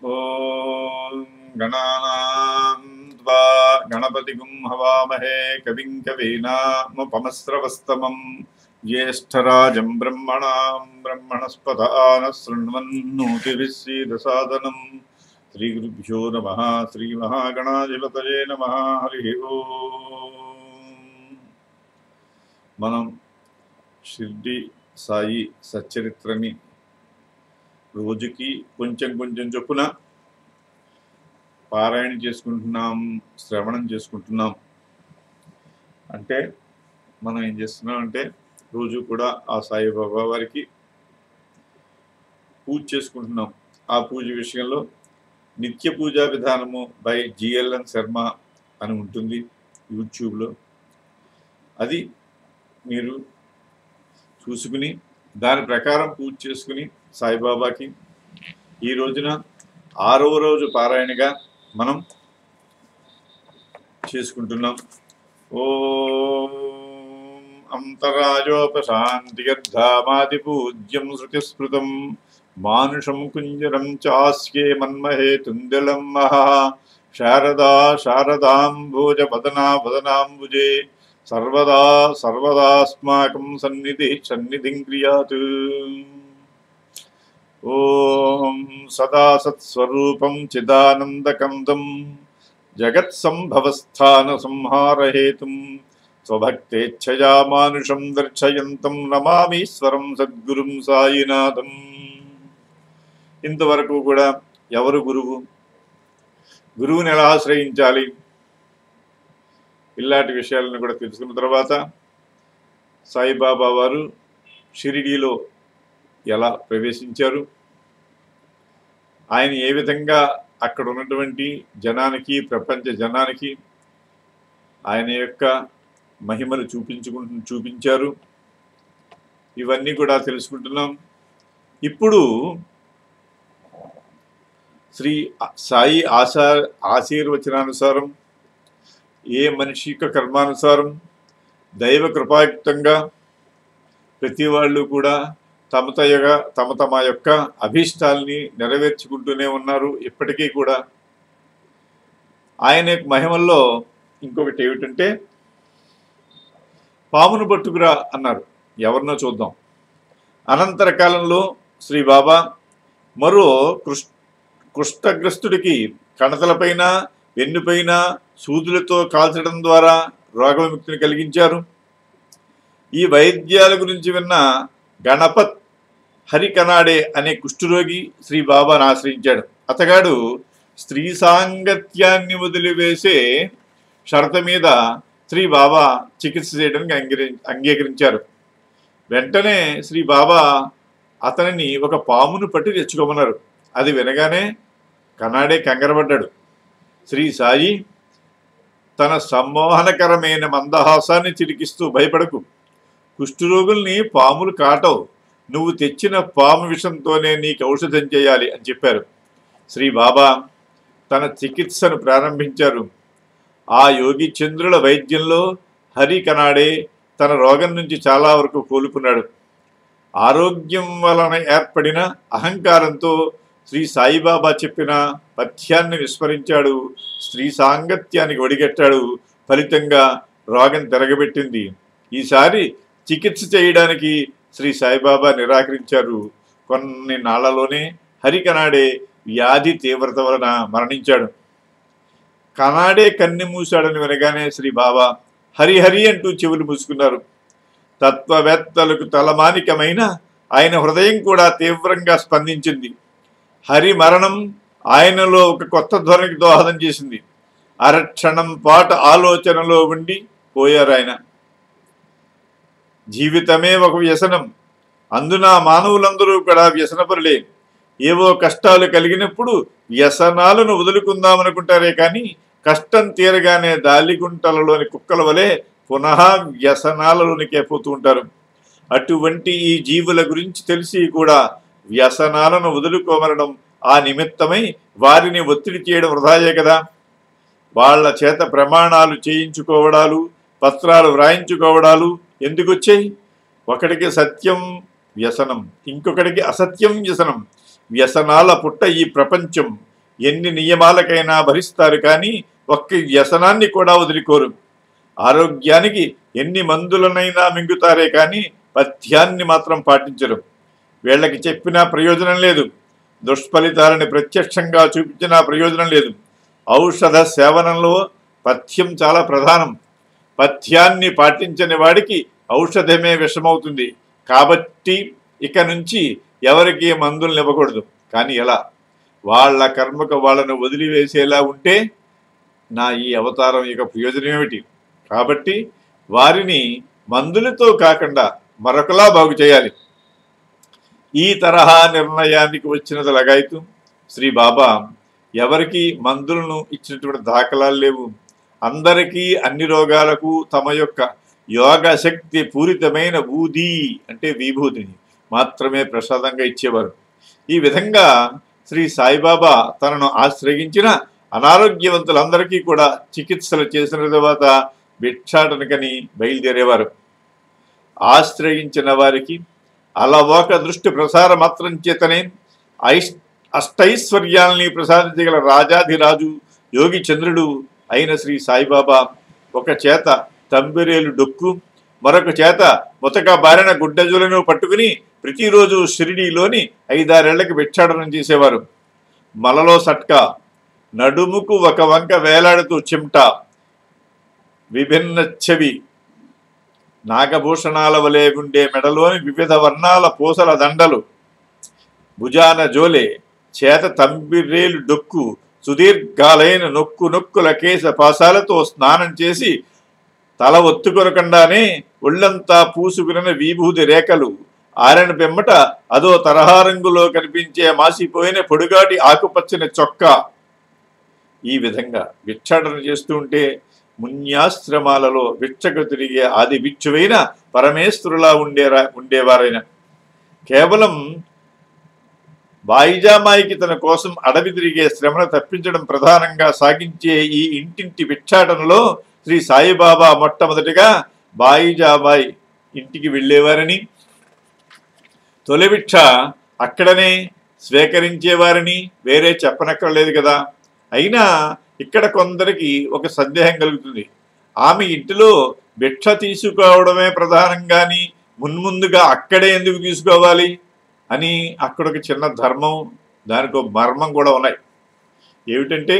ॐ गणानां त्वा गणपतिगुं हवामहे कविं कवीनामुपमस्रवस्तमं ज्येष्ठराजं ब्रह्मणां ब्रह्मणस्पत आनः शृण्वन्नोतिभिः सीदसादनं श्रीगुरुभ्यो नमः श्रीमहागणाधिपतये नमः हरिः ఓం మనం షిర్డి సాయి సచ్చరిత్రని రోజుకి కొంచెం కొంచెం చొప్పున పారాయణ చేసుకుంటున్నాం శ్రవణం చేసుకుంటున్నాం అంటే మనం ఏం చేస్తున్నాం అంటే రోజు కూడా ఆ సాయిబాబా వారికి పూజ చేసుకుంటున్నాం ఆ పూజ విషయంలో నిత్య పూజా విధానము బై జిఎల్ఎన్ శర్మ అని ఉంటుంది యూట్యూబ్లో అది మీరు చూసుకుని దాని ప్రకారం పూజ చేసుకుని సాయిబాబాకి ఈ రోజున ఆరవ రోజు పారాయణగా మనం చేసుకుంటున్నాం ఓం అంతరాజోపశాంతిగద్ధామాది పూజ్యం శృతిస్మృతం మానుషం కుంజరం చాస్యే మన్మహే తుందిలం మహా శారదా శారదాంబోజ పదనా పదనాంబుజే సర్వదా సర్వదాస్మాకం సన్నిధి సన్నిధిం క్రియాత్ ఓం సదా సత్స్వరూపం చిదానందకందం జగత్సంభవస్థాన సంహారహేతుం స్వభక్తేచ్ఛయా మానుషం దర్శయంతం నమామీశ్వరం సద్గురుం సాయినాథం ఇంతవరకు కూడా ఎవరు గురువు గురువుని ఎలా ఆశ్రయించాలి ఇలాంటి విషయాలను కూడా తెలుసుకున్న తర్వాత సాయిబాబా వారు షిరిడీలో ఎలా ప్రవేశించారు ఆయన ఏ విధంగా అక్కడ ఉన్నటువంటి జనానికి ప్రపంచ జనానికి ఆయన యొక్క మహిమలు చూపించుకుంటు చూపించారు ఇవన్నీ కూడా తెలుసుకుంటున్నాం ఇప్పుడు శ్రీ సాయి ఆశా ఆశీర్వచనానుసారం ఏ మనిషి యొక్క కర్మానుసారం దైవ కృపాయుక్తంగా ప్రతి వాళ్ళు కూడా తమ తయగా తమ తమ యొక్క అభీష్టాల్ని నెరవేర్చుకుంటూనే ఉన్నారు ఇప్పటికీ కూడా ఆయన యొక్క మహిమల్లో ఇంకొకటి ఏమిటంటే పామును పట్టుకురా అన్నారు ఎవరినో చూద్దాం అనంతర కాలంలో శ్రీ బాబా మరో కృష్ కుష్ఠగ్రస్తుడికి కణతలపైన వెన్నుపైన సూదులతో కాల్చడం ద్వారా రోగ విముక్తిని కలిగించారు ఈ వైద్యాల గురించి విన్న గణపత్ హరికనాడే అనే కుష్ఠరోగి శ్రీ బాబాను ఆశ్రయించాడు అతగాడు స్త్రీ సాంగత్యాన్ని వదిలివేసే షరత మీద శ్రీ బాబా చికిత్స చేయడానికి అంగీకరి అంగీకరించారు వెంటనే శ్రీ బాబా అతనిని ఒక పామును పట్టి తెచ్చుకోమన్నారు అది వినగానే కనాడే కంగరపడ్డాడు శ్రీ సాయి తన సమ్మోహనకరమైన మందహాసాన్ని చిరికిస్తూ భయపడకు కుష్ఠరోగుల్ని పాములు కాటవు నువ్వు తెచ్చిన పాము విషంతోనే నీకు ఔషధం చేయాలి అని చెప్పారు శ్రీ బాబా తన చికిత్సను ప్రారంభించారు ఆ యోగి చంద్రుల వైద్యంలో హరి కనాడే తన రోగం నుంచి చాలా వరకు కోలుకున్నాడు ఆరోగ్యం వలన ఏర్పడిన అహంకారంతో శ్రీ సాయిబాబా చెప్పిన పథ్యాన్ని విస్మరించాడు స్త్రీ సాంగత్యానికి ఒడిగట్టాడు ఫలితంగా రోగం తిరగబెట్టింది ఈసారి చికిత్స చేయడానికి శ్రీ సాయిబాబా నిరాకరించారు కొన్ని నాళ్లలోనే హరికనాడే వ్యాధి తీవ్రత వలన మరణించాడు కనాడే కన్నె మూశాడని వినగానే శ్రీ బాబా హరిహరి అంటూ చెవులు మూసుకున్నారు తత్వవేత్తలకు తలమానికమైన ఆయన హృదయం కూడా తీవ్రంగా స్పందించింది హరి మరణం ఆయనలో ఒక కొత్త ధ్వనికి దోహదం చేసింది అరక్షణం పాటు ఆలోచనలో ఉండి పోయారు ఆయన జీవితమే ఒక వ్యసనం అందున మానవులందరూ కూడా వ్యసనపరులే ఏవో కష్టాలు కలిగినప్పుడు వ్యసనాలను వదులుకుందామనుకుంటారే కానీ కష్టం తీరగానే దాలిగుంటలలోని కుక్కల వలె పునః వ్యసనాలలోనికే పోతూ ఉంటారు అటువంటి ఈ జీవుల గురించి తెలిసి కూడా వ్యసనాలను వదులుకోమనడం ఆ నిమిత్తమై వారిని ఒత్తిడి చేయడం వృధాయే కదా వాళ్ళ చేత ప్రమాణాలు చేయించుకోవడాలు పత్రాలు వ్రాయించుకోవడాలు ఎందుకు వచ్చాయి ఒకటికి సత్యం వ్యసనం ఇంకొకటికి అసత్యం వ్యసనం వ్యసనాల పుట్ట ఈ ప్రపంచం ఎన్ని నియమాలకైనా భరిస్తారు కానీ ఒక్క వ్యసనాన్ని కూడా వదిలికోరు ఆరోగ్యానికి ఎన్ని మందులనైనా మింగుతారే కానీ పథ్యాన్ని మాత్రం పాటించరు వీళ్ళకి చెప్పినా ప్రయోజనం లేదు దుష్ఫలితాలని ప్రత్యక్షంగా చూపించినా ప్రయోజనం లేదు ఔషధ సేవనంలో పథ్యం చాలా ప్రధానం పథ్యాన్ని పాటించని వాడికి ఔషధమే విషమవుతుంది కాబట్టి ఇక నుంచి ఎవరికి మందులు ఇవ్వకూడదు కానీ ఎలా వాళ్ళ కర్మకు వాళ్ళను వదిలివేసేలా ఉంటే నా ఈ అవతారం ఇక ప్రయోజనం ఏమిటి కాబట్టి వారిని మందులతో కాకుండా మరొకలా బాగు చేయాలి ఈ తరహా నిర్ణయానికి వచ్చినది లగాయతు శ్రీ బాబా ఎవరికి మందులను ఇచ్చినటువంటి దాఖలాలు లేవు అందరికీ అన్ని రోగాలకు తమ యొక్క యోగ శక్తి పూరితమైన బూది అంటే విభూతిని మాత్రమే ప్రసాదంగా ఇచ్చేవారు ఈ విధంగా శ్రీ సాయిబాబా తనను ఆశ్రయించిన అనారోగ్యవంతులందరికీ కూడా చికిత్సలు చేసిన తర్వాత భిక్షాటనకని బయలుదేరేవారు ఆశ్రయించిన వారికి అలవోక దృష్టి ప్రసార మాత్రం చేతనే ఐష్ అష్టైశ్వర్యాల్ని ప్రసాదించగల రాజాధిరాజు యోగి చంద్రుడు అయిన శ్రీ సాయిబాబా ఒక చేత తంబిరేలు డొక్కు మరొక చేత ముతక బారిన గుడ్డజులను పట్టుకుని ప్రతిరోజు షిరిడీలోని ఐదారేళ్లకి భిక్షాటనం చేసేవారు మలలో సట్కా నడుముకు ఒక వంక వేలాడుతూ చిమ్ట విభిన్న చెవి నాగభూషణాల వలె ఉండే మెడలోని వివిధ వర్ణాల పూసల దండలు భుజాన జోలే చేత తంబిరేలు డొక్కు సుదీర్ఘాలైన నొక్కు నొక్కుల కేశ పాసాలతో స్నానం చేసి తల ఒత్తుకొనకుండానే ఒళ్ళంతా పూసుకున్న విభూతి రేఖలు ఆరణ పిమ్మట అదో తరహా రంగులో కనిపించే మాసిపోయిన పొడుగాటి ఆకుపచ్చని చొక్కా ఈ విధంగా భిక్షాటన చేస్తూ ఉంటే మున్యాశ్రమాలలో భిక్షకు తిరిగే ఆది భిక్షువైన పరమేశ్వరులా ఉండేరా ఉండేవారైన కేవలం బాయిజామాయికి తన కోసం అడవి తిరిగే శ్రమను తప్పించడం ప్రధానంగా సాగించే ఈ ఇంటింటి భిక్షాటనలో శ్రీ సాయిబాబా మొట్టమొదటిగా బాయిజాబాయి ఇంటికి వెళ్ళేవారని తొలి భిక్ష అక్కడనే స్వీకరించేవారని వేరే చెప్పనక్కర్లేదు కదా అయినా ఇక్కడ కొందరికి ఒక సందేహం కలుగుతుంది ఆమె ఇంటిలో భిక్ష తీసుకోవడమే ప్రధానంగాని మున్ముందుగా అక్కడే ఎందుకు తీసుకోవాలి అని అక్కడ ఒక చిన్న ధర్మం దానికి ఒక మర్మం కూడా ఉన్నాయి ఏమిటంటే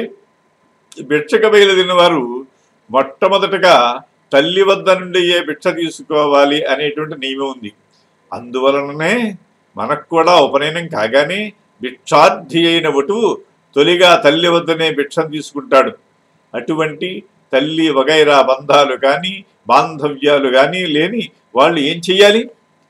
భిక్షక బయలుదిన వారు మొట్టమొదటగా తల్లి వద్ద నుండి ఏ భిక్ష తీసుకోవాలి అనేటువంటి నియమం ఉంది అందువలననే మనకు కూడా ఉపనయనం కాగానే భిక్షార్థి అయిన వటువు తొలిగా తల్లి వద్దనే భిక్షం తీసుకుంటాడు అటువంటి తల్లి వగైరా బంధాలు కానీ బాంధవ్యాలు కానీ లేని వాళ్ళు ఏం చెయ్యాలి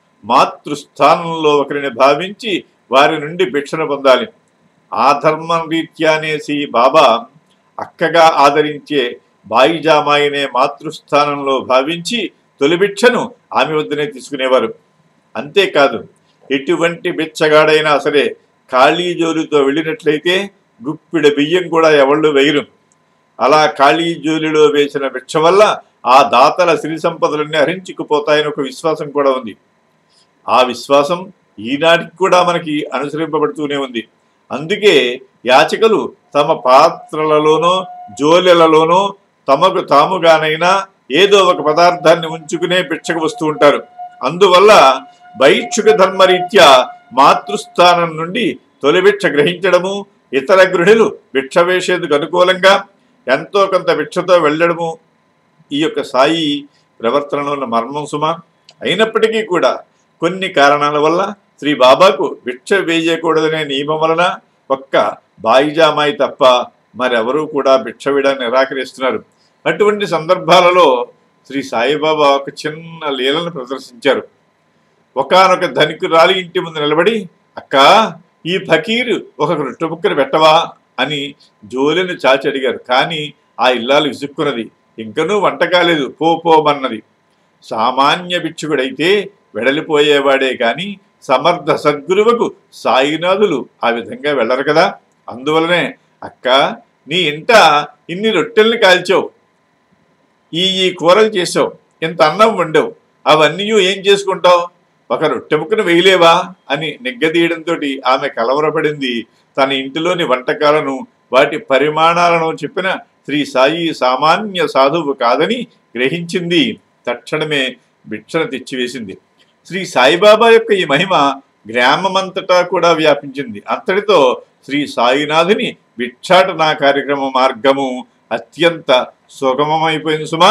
మాతృస్థానంలో ఒకరిని భావించి వారి నుండి భిక్షను పొందాలి ఆ ధర్మం రీత్యానేసి బాబా అక్కగా ఆదరించే బాయిజామాయినే మాతృస్థానంలో భావించి తొలి భిక్షను ఆమె వద్దనే తీసుకునేవారు అంతేకాదు ఎటువంటి బిచ్చగాడైనా సరే ఖాళీ జోలితో వెళ్ళినట్లయితే గుప్పిడ బియ్యం కూడా ఎవళ్ళు వేయరు అలా ఖాళీ జోలిలో వేసిన భిక్ష వల్ల ఆ దాతల సిరి సంపదలన్నీ హరించుకుపోతాయని ఒక విశ్వాసం కూడా ఉంది ఆ విశ్వాసం ఈనాటికి కూడా మనకి అనుసరింపబడుతూనే ఉంది అందుకే యాచకులు తమ పాత్రలలోనో జోలెలలోనో తమకు తాముగానైనా ఏదో ఒక పదార్థాన్ని ఉంచుకునే భిక్షకు వస్తూ ఉంటారు అందువల్ల బైక్షుక ధర్మరీత్యా మాతృస్థానం నుండి తొలి భిక్ష గ్రహించడము ఇతర గృహిణులు భిక్ష వేసేందుకు అనుకూలంగా ఎంతో కొంత భిక్షతో వెళ్ళడము ఈ యొక్క సాయి ప్రవర్తనలో ఉన్న మర్మం సుమ అయినప్పటికీ కూడా కొన్ని కారణాల వల్ల శ్రీ బాబాకు భిక్ష వేయకూడదనే నియమం వలన ఒక్క బాయిజామాయి తప్ప మరెవరూ కూడా భిక్ష వేయడాన్ని నిరాకరిస్తున్నారు అటువంటి సందర్భాలలో శ్రీ సాయిబాబా ఒక చిన్న లీలను ప్రదర్శించారు ఒకనొక ధనికురాలి ఇంటి ముందు నిలబడి అక్క ఈ ఫకీరు ఒక రొట్టె ముక్కను పెట్టవా అని జోలిని చాచి అడిగారు కానీ ఆ ఇల్లాలు విసుక్కున్నది ఇంకనూ వంట కాలేదు పో పోమన్నది సామాన్య భిక్షుకుడైతే వెడలిపోయేవాడే కాని సమర్థ సద్గురువుకు సాయినాథులు ఆ విధంగా వెళ్ళరు కదా అందువలనే అక్క నీ ఇంట ఇన్ని రొట్టెల్ని కాల్చావు ఈ ఈ కూరలు చేసావు ఇంత అన్నం వండావు అవన్నీ ఏం చేసుకుంటావు ఒక రొట్టె ముక్కను వేయలేవా అని నిగ్గదీయడంతో ఆమె కలవరపడింది తన ఇంటిలోని వంటకాలను వాటి పరిమాణాలను చెప్పిన శ్రీ సాయి సామాన్య సాధువు కాదని గ్రహించింది తక్షణమే భిక్షను తెచ్చివేసింది శ్రీ సాయిబాబా యొక్క ఈ మహిమ గ్రామమంతటా కూడా వ్యాపించింది అంతటితో శ్రీ సాయినాథుని భిక్షాటన కార్యక్రమ మార్గము అత్యంత సుగమమైపోయింది సుమా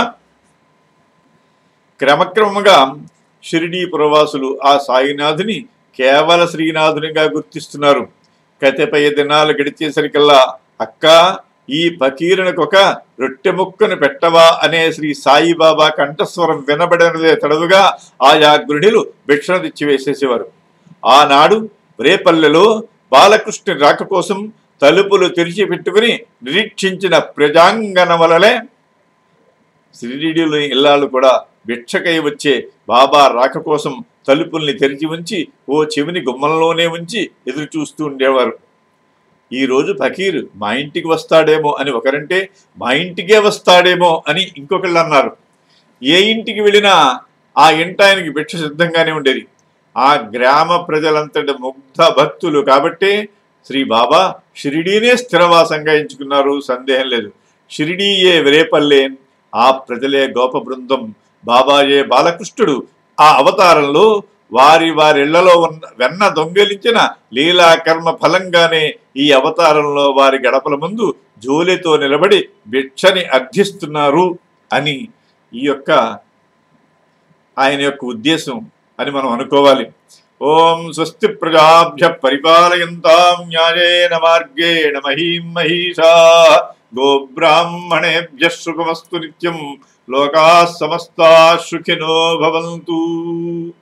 క్రమక్రమముగా షిరిడీ పురవాసులు ఆ సాయినాథుని కేవల శ్రీనాథునిగా గుర్తిస్తున్నారు కతిపయ దినాలు గడిచేసరికల్లా అక్క ఈ ఫకీరునికి ఒక రొట్టె ముక్కను పెట్టవా అనే శ్రీ సాయిబాబా కంఠస్వరం వినబడినదే తడవుగా ఆయా గృహిణులు భిక్షణ తెచ్చి వేసేసేవారు ఆనాడు రేపల్లెలో బాలకృష్ణుని రాక కోసం తలుపులు తెరిచి పెట్టుకుని నిరీక్షించిన ప్రజాంగన వలలే శ్రీడీలోని ఇల్లాలు కూడా భిక్షకై వచ్చే బాబా రాక కోసం తలుపుల్ని తెరిచి ఉంచి ఓ చెవిని గుమ్మంలోనే ఉంచి ఎదురు చూస్తూ ఉండేవారు ఈ రోజు ఫకీర్ మా ఇంటికి వస్తాడేమో అని ఒకరంటే మా ఇంటికే వస్తాడేమో అని ఇంకొకళ్ళు అన్నారు ఏ ఇంటికి వెళ్ళినా ఆ ఇంట ఆయనకి భిక్ష సిద్ధంగానే ఉండేది ఆ గ్రామ ప్రజలంతటి ముగ్ధ భక్తులు కాబట్టే శ్రీ బాబా షిరిడీనే స్థిరవాసంగా ఎంచుకున్నారు సందేహం లేదు షిరిడీయే విరేపల్లే ఆ ప్రజలే గోప బృందం బాబాయే బాలకృష్ణుడు ఆ అవతారంలో వారి వారి ఇళ్లలో ఉన్న వెన్న దొంగిలించిన లీలా కర్మ ఫలంగానే ఈ అవతారంలో వారి గడపల ముందు జోలితో నిలబడి భిక్షని అర్థిస్తున్నారు అని ఈ యొక్క ఆయన యొక్క ఉద్దేశం అని మనం అనుకోవాలి ఓం స్వస్తి ప్రజాభ్య పరిపాలయంతాం న్యాయేన మార్గేణ మహీం మహిషా గోబ్రాహ్మణేభ్య శుభమస్తు నిత్యం లోకా సమస్తా సుఖినో భవంతు